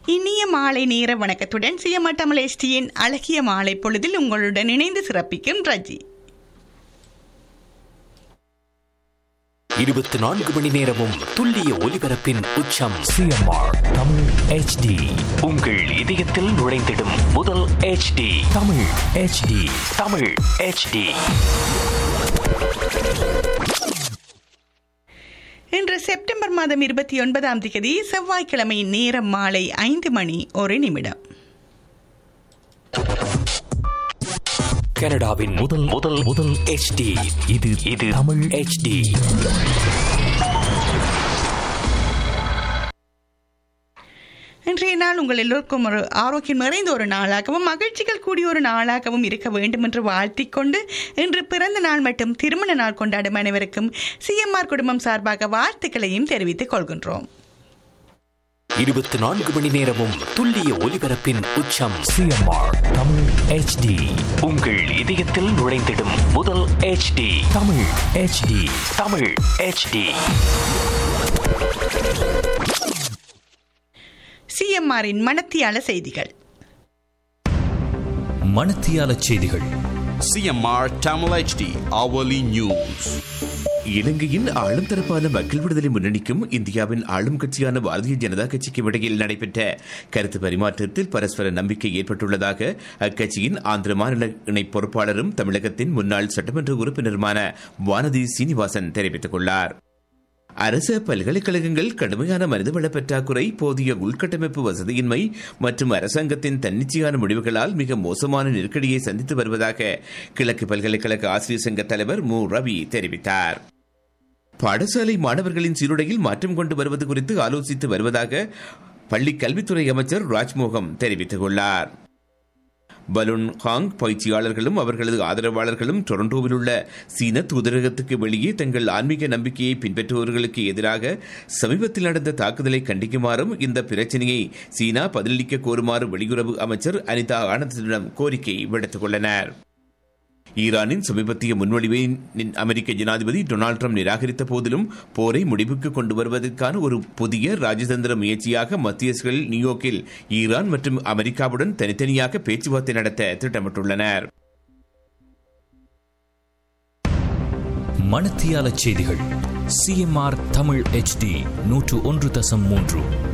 இனிய மாலை நேர வணக்கத்துடன் சியமட்டமல் எஸ்டியின் அழகிய மாலை பொழுதில் உங்களுடன் இணைந்து சிறப்பிக்கும் ரஜி இருபத்தி நான்கு மணி நேரமும் துல்லிய ஒலிபரப்பின் உச்சம் சிஎம்ஆர் தமிழ் ஹெச்டி உங்கள் இதயத்தில் நுழைந்திடும் முதல் HD Tamil HD Tamil HD இன்று செப்டம்பர் மாதம் இருபத்தி ஒன்பதாம் தேதி செவ்வாய்க்கிழமை நேரம் மாலை ஐந்து மணி ஒரு நிமிடம் கனடாவின் முதல் முதல் முதல் HD இது இது தமிழ் HD இன்றைய நாள் உங்கள் எல்லோருக்கும் ஒரு ஆரோக்கியம் நிறைந்த ஒரு நாளாகவும் மகிழ்ச்சிகள் கூடிய ஒரு நாளாகவும் இருக்க வேண்டும் என்று வாழ்த்திக் கொண்டு இன்று பிறந்த நாள் மற்றும் திருமண நாள் கொண்டாடும் அனைவருக்கும் சிஎம்ஆர் குடும்பம் சார்பாக வாழ்த்துக்களையும் தெரிவித்துக் கொள்கின்றோம் இருபத்தி நான்கு மணி நேரமும் துல்லிய ஒலிபரப்பின் உச்சம் சிஎம்ஆர் தமிழ் ஹெச்டி உங்கள் இதயத்தில் நுழைந்திடும் முதல் HD Tamil HD Tamil HD சிஎம்ஆரின் மனத்தியால செய்திகள் மணத்தியால செய்திகள் CMR Tamil HD hourly news. இலங்கையின் ஆளும் தரப்பான மக்கள் விடுதலை முன்னணிக்கும் இந்தியாவின் ஆளும் கட்சியான பாரதிய ஜனதா கட்சிக்கும் இடையில் நடைபெற்ற கருத்து பரிமாற்றத்தில் பரஸ்பர நம்பிக்கை ஏற்பட்டுள்ளதாக அக்கட்சியின் ஆந்திர மாநில இணை பொறுப்பாளரும் தமிழகத்தின் முன்னாள் சட்டமன்ற உறுப்பினருமான வானதி சீனிவாசன் தெரிவித்துக் கொண்டார் அரச பல்கலைக்கழகங்கள் கடுமையான மனிதவள பற்றாக்குறை போதிய உள்கட்டமைப்பு வசதியின்மை மற்றும் அரசாங்கத்தின் தன்னிச்சையான முடிவுகளால் மிக மோசமான நெருக்கடியை சந்தித்து வருவதாக கிழக்கு பல்கலைக்கழக ஆசிரியர் சங்க தலைவர் மு ரவி தெரிவித்தார் பாடசாலை மாணவர்களின் சீருடையில் மாற்றம் கொண்டு வருவது குறித்து ஆலோசித்து வருவதாக பள்ளி கல்வித்துறை அமைச்சர் ராஜ்மோகம் தெரிவித்துள்ளார் பலூன் ஹாங் பயிற்சியாளர்களும் அவர்களது ஆதரவாளர்களும் டொரண்டோவில் உள்ள சீன தூதரகத்துக்கு வெளியே தங்கள் ஆன்மீக நம்பிக்கையை பின்பற்றுபவர்களுக்கு எதிராக சமீபத்தில் நடந்த தாக்குதலை கண்டிக்குமாறும் இந்த பிரச்சனையை சீனா பதிலளிக்க கோருமாறு வெளியுறவு அமைச்சர் அனிதா ஆனந்திடம் கோரிக்கை விடுத்துக் கொண்டனர் ஈரானின் சமீபத்திய முன்வடிவை அமெரிக்க ஜனாதிபதி டொனால்டு ட்ரம்ப் நிராகரித்த போதிலும் போரை முடிவுக்கு கொண்டு வருவதற்கான ஒரு புதிய ராஜதந்திர முயற்சியாக மத்தியஸ்கள் நியூயார்க்கில் ஈரான் மற்றும் அமெரிக்காவுடன் தனித்தனியாக பேச்சுவார்த்தை நடத்த திட்டமிட்டுள்ளனர் மணத்தியால செய்திகள் சிஎம்ஆர் தமிழ் ஹெச்டி நூற்று ஒன்று தசம் மூன்று